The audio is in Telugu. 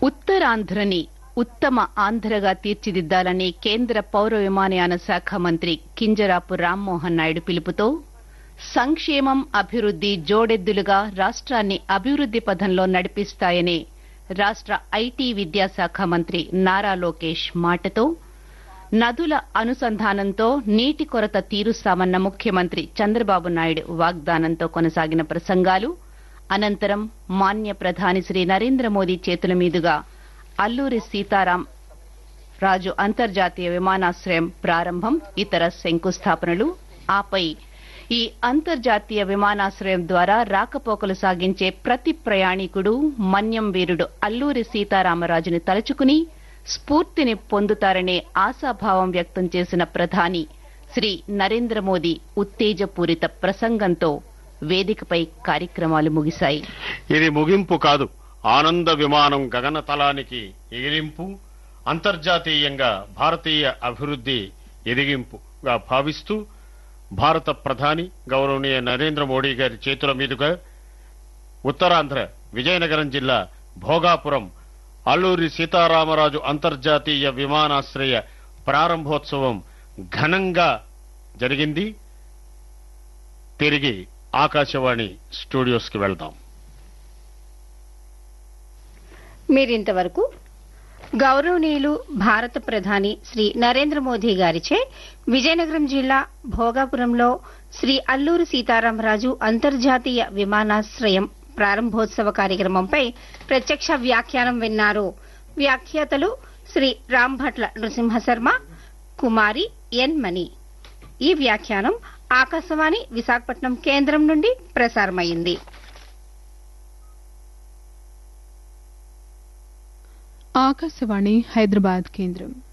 ఉత్తరాంధ్రని ఉత్తమ ఆంధ్రగా తీర్చిదిద్దాలని కేంద్ర పౌర విమానయాన శాఖ మంత్రి కింజరాపు రామ్మోహన్ నాయుడు పిలుపుతో సంక్షేమం అభివృద్ది జోడెద్దులుగా రాష్ట్రాన్ని అభివృద్ది పథంలో నడిపిస్తాయని రాష్ట్ర ఐటీ విద్యాశాఖ మంత్రి నారా లోకేష్ మాటతో నదుల అనుసంధానంతో నీటి కొరత తీరుస్తామన్న ముఖ్యమంత్రి చంద్రబాబు నాయుడు వాగ్దానంతో కొనసాగిన ప్రసంగాలు అనంతరం మాన్య ప్రధాని శ్రీ నరేంద్ర మోదీ చేతుల మీదుగా అల్లూరి సీతారాం రాజు అంతర్జాతీయ విమానాశ్రయం ప్రారంభం ఇతర శంకుస్థాపనలు ఆపై ఈ అంతర్జాతీయ విమానాశ్రయం ద్వారా రాకపోకలు సాగించే ప్రతి ప్రయాణికుడు మన్యం వీరుడు అల్లూరి సీతారామరాజుని తలుచుకుని స్ఫూర్తిని పొందుతారనే ఆశాభావం వ్యక్తం చేసిన ప్రధాని శ్రీ నరేంద్ర మోదీ ఉత్తేజపూరిత ప్రసంగంతో వేదికపై కార్యక్రమాలు ముగిశాయి ఇది ముగింపు కాదు ఆనంద విమానం గగనతలానికి ఎగిరింపు అంతర్జాతీయంగా భారతీయ అభివృద్ధి ఎదిగింపుగా భావిస్తూ భారత ప్రధాని గౌరవనీయ నరేంద్ర మోడీ గారి చేతుల మీదుగా ఉత్తరాంధ్ర విజయనగరం జిల్లా భోగాపురం అల్లూరి సీతారామరాజు అంతర్జాతీయ విమానాశ్రయ ప్రారంభోత్సవం ఘనంగా జరిగింది తిరిగి ఆకాశవాణి స్టూడియోస్కి వెళ్దాం మీరింతవరకు గౌరవనీయులు భారత ప్రధాని శ్రీ నరేంద్ర మోదీ గారిచే విజయనగరం జిల్లా భోగాపురంలో శ్రీ అల్లూరి సీతారామరాజు అంతర్జాతీయ విమానాశ్రయం ప్రారంభోత్సవ కార్యక్రమంపై ప్రత్యక్ష వ్యాఖ్యానం విన్నారు వ్యాఖ్యాతలు శ్రీ రాంభట్ల నృసింహశర్మ కుమారి ఎన్ మణి ఈ వ్యాఖ్యానం ఆకాశవాణి విశాఖపట్నం కేంద్రం నుండి ప్రసారమైంది ఆకాశవాణి హైదరాబాద్ కేంద్రం